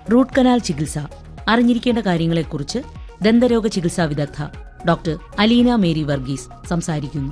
root canal ചികിത്സ അറിഞ്ഞിരിക്കേണ്ട കാര്യങ്ങളെക്കുറിച്ച് ദന്തരോഗ ചികിത്സാ വിദഗ്ധ ഡോക്ടർ അലീന മേരി വർഗീസ് സംസാരിക്കുന്നു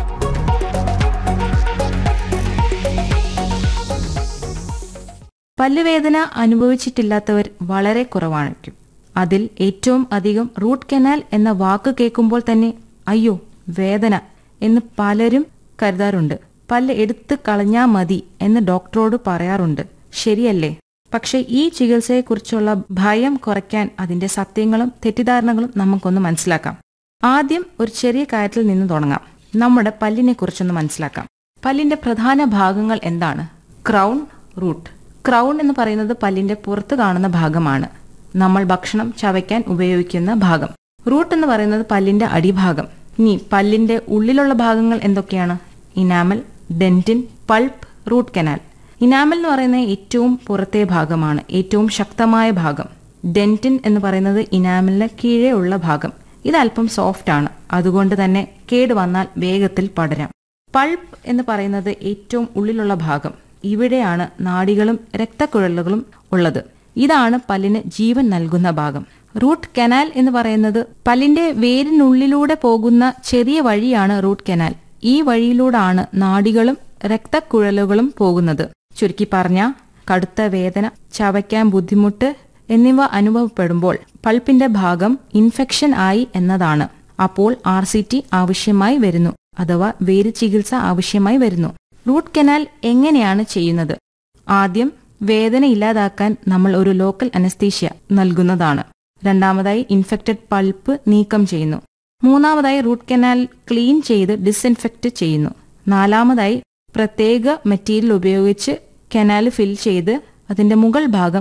പല്ലുവേദന അനുഭവിച്ചിട്ടില്ലാത്തവർ വളരെ കുറവായിരിക്കും അതിൽ ഏറ്റവും അധികം റൂട്ട് കനാൽ എന്ന വാക്ക് കേൾക്കുമ്പോൾ തന്നെ അയ്യോ വേദന എന്ന് പലരും കരുതാറുണ്ട് പല്ല് എടുത്ത് കളഞ്ഞാ മതി എന്ന് ഡോക്ടറോട് പറയാറുണ്ട് ശരിയല്ലേ പക്ഷെ ഈ ചികിത്സയെക്കുറിച്ചുള്ള ഭയം കുറയ്ക്കാൻ അതിന്റെ സത്യങ്ങളും തെറ്റിദ്ധാരണകളും നമുക്കൊന്ന് മനസ്സിലാക്കാം ആദ്യം ഒരു ചെറിയ കാര്യത്തിൽ നിന്ന് തുടങ്ങാം നമ്മുടെ പല്ലിനെ കുറിച്ചൊന്ന് മനസ്സിലാക്കാം പല്ലിന്റെ പ്രധാന ഭാഗങ്ങൾ എന്താണ് ക്രൗൺ റൂട്ട് ക്രൗൺ എന്ന് പറയുന്നത് പല്ലിന്റെ പുറത്ത് കാണുന്ന ഭാഗമാണ് നമ്മൾ ഭക്ഷണം ചവയ്ക്കാൻ ഉപയോഗിക്കുന്ന ഭാഗം റൂട്ട് എന്ന് പറയുന്നത് പല്ലിന്റെ അടിഭാഗം ഇനി പല്ലിന്റെ ഉള്ളിലുള്ള ഭാഗങ്ങൾ എന്തൊക്കെയാണ് enamel dentin pulp root canal enamel എന്ന് പറയുന്നത് ഏറ്റവും പുറത്തെ ഭാഗമാണ് ഏറ്റവും ശക്തമായ ഭാഗം ഡെന്റിൻ എന്ന് പറയുന്നത് ഇനാമലിന് കീഴേ ഉള്ള ഭാഗം ഇത് അല്പം സോഫ്റ്റ് ആണ് അതുകൊണ്ട് തന്നെ കേട് വന്നാൽ വേഗത്തിൽ പടരാം പൾപ്പ് എന്ന് പറയുന്നത് ഏറ്റവും ഉള്ളിലുള്ള ഭാഗം ഇവിടെയാണ് നാഡികളും രക്തക്കുഴലുകളും ഉള്ളത് ഇതാണ് പല്ലിന് ജീവൻ നൽകുന്ന ഭാഗം റൂട്ട് കനാൽ എന്ന് പറയുന്നത് പല്ലിന്റെ വേരിനുള്ളിലൂടെ പോകുന്ന ചെറിയ വഴിയാണ് റൂട്ട് കനാൽ ഈ വഴിയിലൂടാണ് നാഡികളും രക്തക്കുഴലുകളും പോകുന്നത് ചുരുക്കി പറഞ്ഞ കടുത്ത വേദന ചവയ്ക്കാൻ ബുദ്ധിമുട്ട് എന്നിവ അനുഭവപ്പെടുമ്പോൾ പൾപ്പിന്റെ ഭാഗം ഇൻഫെക്ഷൻ ആയി എന്നതാണ് അപ്പോൾ ആർ സി ടി ആവശ്യമായി വരുന്നു അഥവാ വേര് ചികിത്സ ആവശ്യമായി വരുന്നു റൂട്ട് കനാൽ എങ്ങനെയാണ് ചെയ്യുന്നത് ആദ്യം വേദന ഇല്ലാതാക്കാൻ നമ്മൾ ഒരു ലോക്കൽ അനസ്തീഷ്യ നൽകുന്നതാണ് രണ്ടാമതായി ഇൻഫെക്റ്റഡ് പൾപ്പ് നീക്കം ചെയ്യുന്നു മൂന്നാമതായി റൂട്ട് കനാൽ ക്ലീൻ ചെയ്ത് ഡിസ്ഇൻഫെക്റ്റ് ചെയ്യുന്നു നാലാമതായി പ്രത്യേക മെറ്റീരിയൽ ഉപയോഗിച്ച് കനാൽ ഫിൽ ചെയ്ത് അതിന്റെ മുകൾ ഭാഗം